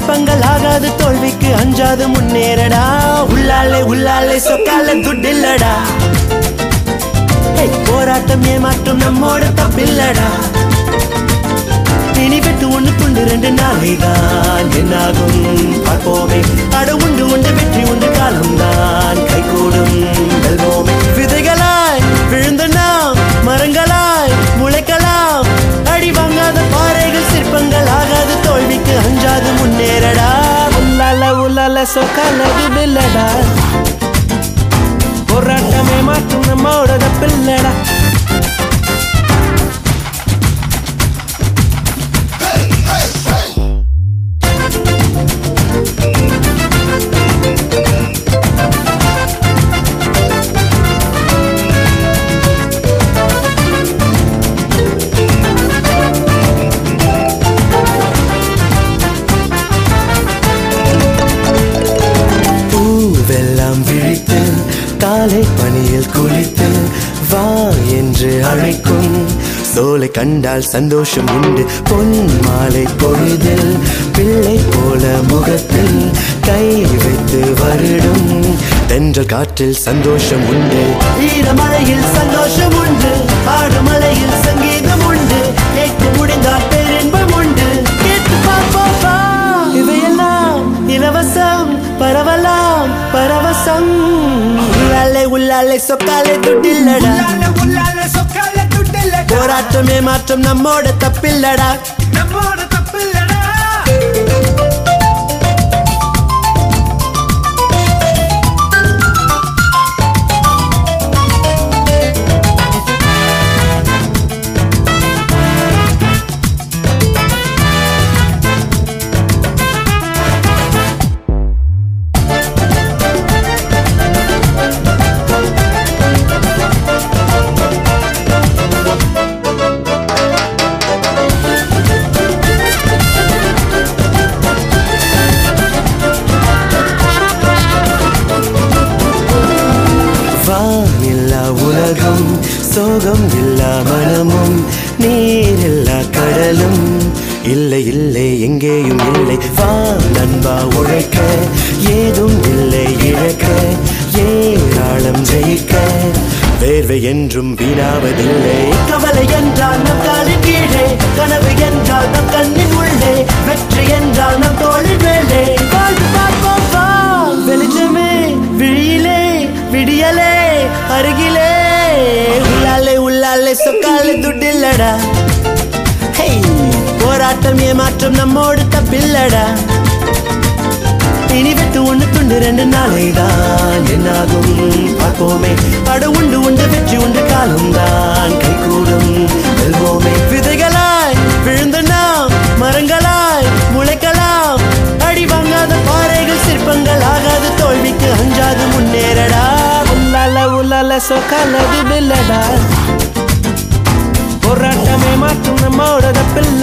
சிற்பங்கள் ஆகாது தோல்விக்கு அஞ்சாது முன்னேறடா உள்ளாலே உள்ளாலே சொக்கால துட்டில்லடா ஏய், போராட்டம் ஏமாற்றம் நம்மோட தப்பில்லடா இனி வெட்டு ஒண்ணு துண்டு ரெண்டு நாளைதான் என்னாகும் பார்ப்போமே அட உண்டு உண்டு வெற்றி உண்டு காலம்தான் கைகூடும் வெல்வோமே விதைகளாய் விழுந்த நாம் மரங்களாய் முளைக்கலாம் அடி வாங்காத பாறைகள் சிற்பங்கள் ஆகாது தோல்விக்கு அஞ்சாது முன்னேறடா உள்ளால உள்ளால சொக்காலது பில்லடா போராட்டமே மாற்றும் நம்மோட தப்பில்லடா பூவெல்லாம் விழித்து காலை பனியில் குளித்து வா என்று அழைக்கும் சோலை கண்டால் சந்தோஷம் உண்டு பொன் மாலை பொழுதில் பிள்ளை போல முகத்தில் கை வைத்து வருடும் தென்றல் காற்றில் சந்தோஷம் உண்டு ஈரமழையில் சந்தோஷம் உண்டு ஆடுமலையில் சங்கீதம் உண்டு கேட்க முடிந்தால் பேரின்பம் உண்டு கேட்டு பார்ப்போம் வா. இவையெல்லாம் இலவசம் பரவலாம் பரவசம் உள்ளாலே உள்ளாலே சொக்காலே துட்டில்லடா உள்ளால உள்ளால சொக்கால துட்டில்லடா போராட்டமே மாற்றம் நம்மோட தப்பில்லடா நம்மோட தப்பில்லடா வானில்லா உலகம் சோகம் இல்லா மனமும் நீரில்லா கடலும் இல்லை இல்லை எங்கேயும் இல்லை வா நண்பா உழைக்க ஏதும் இல்லை இழக்க ஏராளம் ஜெயிக்க வேர்வை என்றும் வீணாவதில்லை கவலை என்றால் நம் காலின் கீழே கனவு என்றால் நம் கண்ணின் உள்ளே வெற்றி என்றால் நம் தோளின் மேலே வாழ்ந்து பார்ப்போம் வா வெளிச்சமே விழியிலே விடியலே அருகிலே உள்ளாலே உள்ளாலே சொக்காலே துட்டில்லடா ஹே போராட்டம் ஏமாற்றம் நம்மோடு தப்பில்லடா இனி வெட்டு ஒண்ணு துண்டு ரெண்டு நாளைதான் என்னாகும் பார்ப்போமே அட உண்டு உண்டு வெற்றி உண்டு காலம்தான் கைகூடும் வெல்வோமே விதைகளாய் விழுந்த நாம் மரங்களாய் முளைக்கலாம் அடி வாங்காத பாறைகள் சிற்பங்கள் ஆகாது தோல்விக்கு அஞ்சாது முன்னேறடா உள்ளால உள்ளால சொக்காலது பில்லடா போராட்டமே மாற்றும் நம்மோட தப்பில்ல